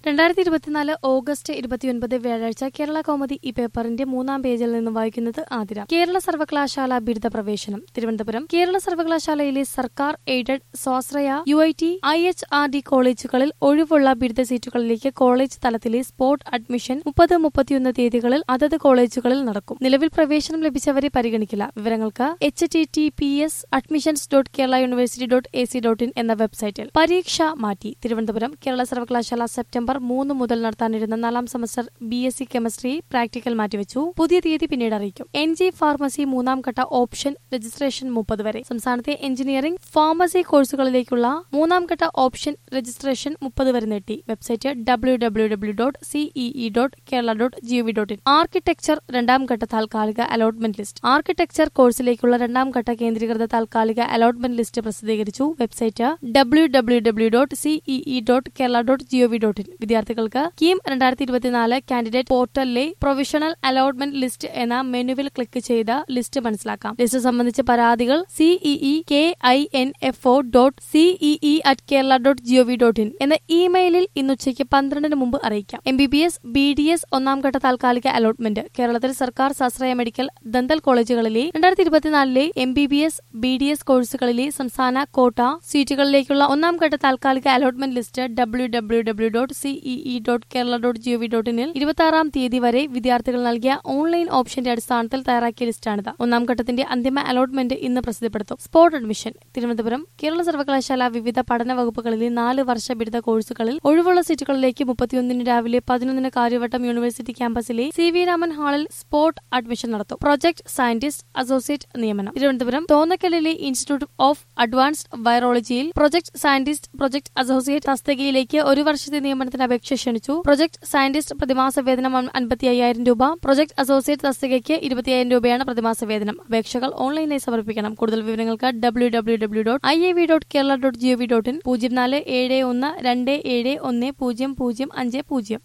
രണ്ടായിരത്തി ഇരുപത്തിനാല് ഓഗസ്റ്റ് ഇരുപത്തിയൊൻപത് വ്യാഴാഴ്ച കേരള കൗമുദി ഈ പേപ്പറിന്റെ മൂന്നാം പേജിൽ നിന്ന് വായിക്കുന്നത് ആതിര കേരള സർവകലാശാല ബിരുദ പ്രവേശനം തിരുവനന്തപുരം കേരള സർവകലാശാലയിലെ സർക്കാർ എയ്ഡഡ് സ്വാശ്രയ U I T I H R D കോളേജുകളിൽ ഒഴിവുള്ള ബിരുദ സീറ്റുകളിലേക്ക് കോളേജ് തലത്തിലെ സ്പോട്ട് അഡ്മിഷൻ മുപ്പത് മുപ്പത്തിയൊന്ന് തീയതികളിൽ അതത് കോളേജുകളിൽ നടക്കും നിലവിൽ പ്രവേശനം ലഭിച്ചവരെ പരിഗണിക്കില്ല വിവരങ്ങൾക്ക് H T T P S admissions dot Kerala university dot A C dot in എന്ന വെബ്സൈറ്റിൽ പരീക്ഷ മാറ്റി തിരുവനന്തപുരം കേരള സർവകലാശാല സെപ്റ്റംബർ മൂന്ന് മുതൽ നടത്താനിരുന്ന നാലാം semester B S C chemistry practical മാറ്റിവെച്ചു പുതിയ തീയതി പിന്നീട് അറിയിക്കും എൻ ജി ഫാർമസി മൂന്നാം ഘട്ട ഓപ്ഷൻ രജിസ്ട്രേഷൻ മുപ്പത് വരെ സംസ്ഥാനത്തെ എഞ്ചിനീയറിംഗ് ഫാർമസി കോഴ്സുകളിലേക്കുള്ള മൂന്നാം ഘട്ട ഓപ്ഷൻ രജിസ്ട്രേഷൻ മുപ്പത് വരെ നീട്ടി website W W W dot C E E dot Kerala dot G O V dot in architecture രണ്ടാം ഘട്ട താൽക്കാലിക അലോട്ട്മെന്റ് ലിസ്റ്റ് ആർക്കിടെക്ചർ കോഴ്സിലേക്കുള്ള രണ്ടാം ഘട്ട കേന്ദ്രീകൃത താൽക്കാലിക അലോട്ട്മെന്റ് ലിസ്റ്റ് പ്രസിദ്ധീകരിച്ചു website W W W dot C E E dot Kerala dot G O V dot in വിദ്യാർത്ഥികൾക്ക് കീം രണ്ടായിരത്തി ഇരുപത്തിനാല് കാൻഡിഡേറ്റ് പോർട്ടലിലെ പ്രൊവിഷണൽ അലോട്ട്മെന്റ് ലിസ്റ്റ് എന്ന മെനുവിൽ ക്ലിക്ക് ചെയ്ത് ലിസ്റ്റ് മനസ്സിലാക്കാം ലിസ്റ്റ് സംബന്ധിച്ച പരാതികൾ C E E K I N F O dot C E E at Kerala dot G O V dot in എന്ന ഇമെയിലിൽ ഇന്ന് ഉച്ചയ്ക്ക് പന്ത്രണ്ടിന് മുമ്പ് അറിയിക്കാം M B B S B D S ഒന്നാം ഘട്ട താൽക്കാലിക അലോട്ട്മെന്റ് കേരളത്തിൽ സർക്കാർ സാശ്രയ മെഡിക്കൽ ദന്തൽ കോളേജുകളിലെ രണ്ടായിരത്തി ഇരുപത്തിനാലിലെ M B B S B D S കോഴ്സുകളിലെ സംസ്ഥാന കോട്ട സീറ്റുകളിലേക്കുള്ള ഒന്നാം ഘട്ട താൽക്കാലിക allotment list W W W dot C E E dot Kerala dot G O V dot ഇനിൽ ഇരുപത്തി ആറാം തീയതി വരെ വിദ്യാർത്ഥികൾ നൽകിയ ഓൺലൈൻ ഓപ്ഷന്റെ അടിസ്ഥാനത്തിൽ തയ്യാറാക്കിയ ലിസ്റ്റാണിത് ഒന്നാം ഘട്ടത്തിന്റെ അന്തിമ അലോട്ട്മെന്റ് ഇന്ന് പ്രസിദ്ധപ്പെടുത്തും സ്പോട്ട് അഡ്മിഷൻ തിരുവനന്തപുരം കേരള സർവകലാശാല വിവിധ പഠന വകുപ്പുകളിലെ നാല് വർഷ ബിരുദ കോഴ്സുകളിൽ ഒഴിവുള്ള സീറ്റുകളിലേക്ക് മുപ്പത്തിയൊന്നിന് രാവിലെ പതിനൊന്നിന് കാര്യവട്ടം യൂണിവേഴ്സിറ്റി ക്യാമ്പസിലെ സി വി രാമൻ ഹാളിൽ സ്പോട്ട് അഡ്മിഷൻ നടത്തും പ്രൊജക്ട് സയന്റിസ്റ്റ് അസോസിയേറ്റ് നിയമനം തിരുവനന്തപുരം തോന്നക്കലിലെ ഇൻസ്റ്റിറ്റ്യൂട്ട് ഓഫ് അഡ്വാൻസ്ഡ് വൈറോളജിയിൽ പ്രൊജക്ട് സയന്റിസ്റ്റ് പ്രൊജക്ട് അസോസിയേറ്റ് തസ്തികയിലേക്ക് ഒരു വർഷത്തെ നിയമനത്തിന് അപേക്ഷ ക്ഷണിച്ചു പ്രൊജക്ട് സയന്റിസ്റ്റ് പ്രതിമാസ വേതനം അൻപത്തി അയ്യായിരം രൂപ പ്രൊജക്ട് അസോസിയേറ്റ് തസ്തികയ്ക്ക് ഇരുപത്തിയായിരം രൂപയാണ് പ്രതിമാസ വേതനം അപേക്ഷകൾ ഓൺലൈനായി സമർപ്പിക്കണം കൂടുതൽ വിവരങ്ങൾക്ക് W W W dot I A V dot Kerala dot G O V dot in പൂജ്യം നാല് ഏഴ് ഒന്ന് രണ്ട് ഏഴ് ഒന്ന് പൂജ്യം പൂജ്യം അഞ്ച് പൂജ്യം